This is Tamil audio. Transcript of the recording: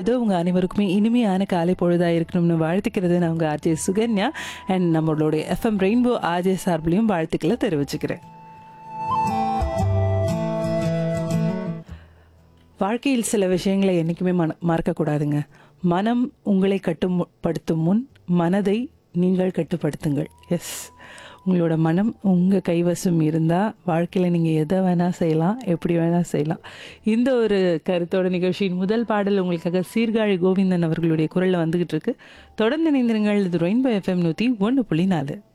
பொழுது உங்கள் அனைவருக்குமே இனிமையான காலை பொழுதாக இருக்கணும்னு வாழ்த்துக்கிறது நான் உங்கள் ஆர்ஜே சுகன்யா அண்ட் நம்மளுடைய எஃப்எம் ரெயின்போ ஆர்ஜே சார்பிலையும் வாழ்த்துக்களை தெரிவிச்சுக்கிறேன் வாழ்க்கையில் சில விஷயங்களை என்றைக்குமே மன மறக்கக்கூடாதுங்க மனம் உங்களை கட்டுப்படுத்தும் முன் மனதை நீங்கள் கட்டுப்படுத்துங்கள் எஸ் உங்களோட மனம் உங்கள் கைவசம் இருந்தால் வாழ்க்கையில் நீங்கள் எதை வேணால் செய்யலாம் எப்படி வேணால் செய்யலாம் இந்த ஒரு கருத்தோட நிகழ்ச்சியின் முதல் பாடல் உங்களுக்காக சீர்காழி கோவிந்தன் அவர்களுடைய குரலில் வந்துகிட்டு இருக்கு தொடர்ந்து இணைந்திருங்கள் இது ரெயின்போ எஃப்எம் நூற்றி ஒன்று புள்ளி நாலு